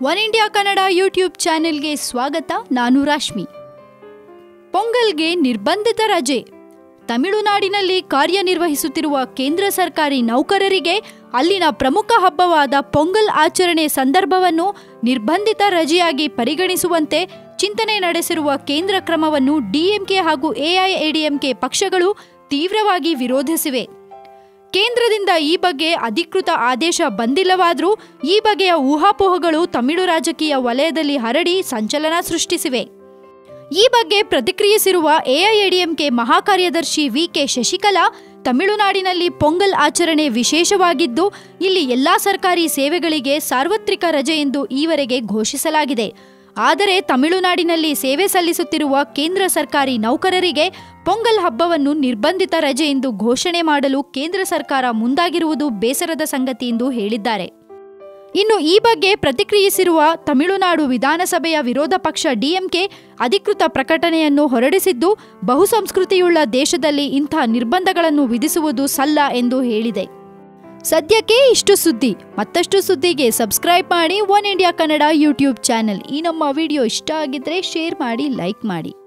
one India Kannada YouTube ಚಾನೆಲ್ಗೆ ಸ್ವಾಗತ ನಾನು ರಾಶ್ಮಿ ಪೊಂಗಲ್ಗೆ ನಿರ್ಬಂಧಿತ ರಜೆ ತಮಿಳುನಾಡಿನಲ್ಲಿ ಕಾರ್ಯನಿರ್ವಹಿಸುತ್ತಿರುವ ಕೇಂದ್ರ ಸರ್ಕಾರಿ ನೌಕರರಿಗೆ ಅಲ್ಲಿನ ಪ್ರಮುಖ ಹಬ್ಬವಾದ ಪೊಂಗಲ್ ಆಚರಣೆ ಸಂದರ್ಭವನ್ನು ನಿರ್ಬಂಧಿತ ರಜೆಯಾಗಿ ಪರಿಗಣಿಸುವಂತೆ ಚಿಂತನೆ ನಡೆಸಿರುವ ಕೇಂದ್ರ ಕ್ರಮವನ್ನು ಡಿಎಂಕೆ ಹಾಗೂ ಎಐಎಡಿಎಂಕೆ ಪಕ್ಷಗಳು ತೀವ್ರವಾಗಿ ವಿರೋಧಿಸಿವೆ ಕೇಂದ್ರದಿಂದ ಈ ಬಗ್ಗೆ ಅಧಿಕೃತ ಆದೇಶ ಬಂದಿಲ್ಲವಾದರೂ ಈ ಬಗೆಯ ಊಹಾಪೋಹಗಳು ತಮಿಳು ರಾಜಕೀಯ ವಲಯದಲ್ಲಿ ಹರಡಿ ಸಂಚಲನ ಸೃಷ್ಟಿಸಿವೆ ಈ ಬಗ್ಗೆ ಪ್ರತಿಕ್ರಿಯಿಸಿರುವ ಎಐಎಡಿಎಂಕೆ ಮಹಾಕಾರ್ಯದರ್ಶಿ ವಿಕೆ ಶಶಿಕಲಾ ತಮಿಳುನಾಡಿನಲ್ಲಿ ಪೊಂಗಲ್ ಆಚರಣೆ ವಿಶೇಷವಾಗಿದ್ದು ಇಲ್ಲಿ ಎಲ್ಲಾ ಸರ್ಕಾರಿ ಸೇವೆಗಳಿಗೆ ಸಾರ್ವತ್ರಿಕ ರಜೆ ಎಂದು ಈವರೆಗೆ ಘೋಷಿಸಲಾಗಿದೆ ಆದರೆ ತಮಿಳುನಾಡಿನಲ್ಲಿ ಸೇವೆ ಸಲ್ಲಿಸುತ್ತಿರುವ ಕೇಂದ್ರ ಸರ್ಕಾರಿ ನೌಕರರಿಗೆ ಪೊಂಗಲ್ ಹಬ್ಬವನ್ನು ನಿರ್ಬಂಧಿತ ರಜೆ ಎಂದು ಘೋಷಣೆ ಮಾಡಲು ಕೇಂದ್ರ ಸರ್ಕಾರ ಮುಂದಾಗಿರುವುದು ಬೇಸರದ ಸಂಗತಿ ಎಂದು ಹೇಳಿದ್ದಾರೆ ಇನ್ನು ಈ ಬಗ್ಗೆ ಪ್ರತಿಕ್ರಿಯಿಸಿರುವ ತಮಿಳುನಾಡು ವಿಧಾನಸಭೆಯ ವಿರೋಧ ಪಕ್ಷ ಡಿಎಂಕೆ ಅಧಿಕೃತ ಪ್ರಕಟಣೆಯನ್ನು ಹೊರಡಿಸಿದ್ದು ಬಹುಸಂಸ್ಕೃತಿಯುಳ್ಳ ದೇಶದಲ್ಲಿ ಇಂಥ ನಿರ್ಬಂಧಗಳನ್ನು ವಿಧಿಸುವುದು ಸಲ್ಲ ಎಂದು ಹೇಳಿದೆ ಸದ್ಯಕ್ಕೆ ಇಷ್ಟು ಸುದ್ದಿ ಮತ್ತಷ್ಟು ಸುದ್ದಿಗೆ ಸಬ್ಸ್ಕ್ರೈಬ್ ಮಾಡಿ one India Kannada YouTube channel ಈ ನಮ್ಮ ವಿಡಿಯೋ ಇಷ್ಟ ಆಗಿದ್ರೆ ಶೇರ್ ಮಾಡಿ ಲೈಕ್ ಮಾಡಿ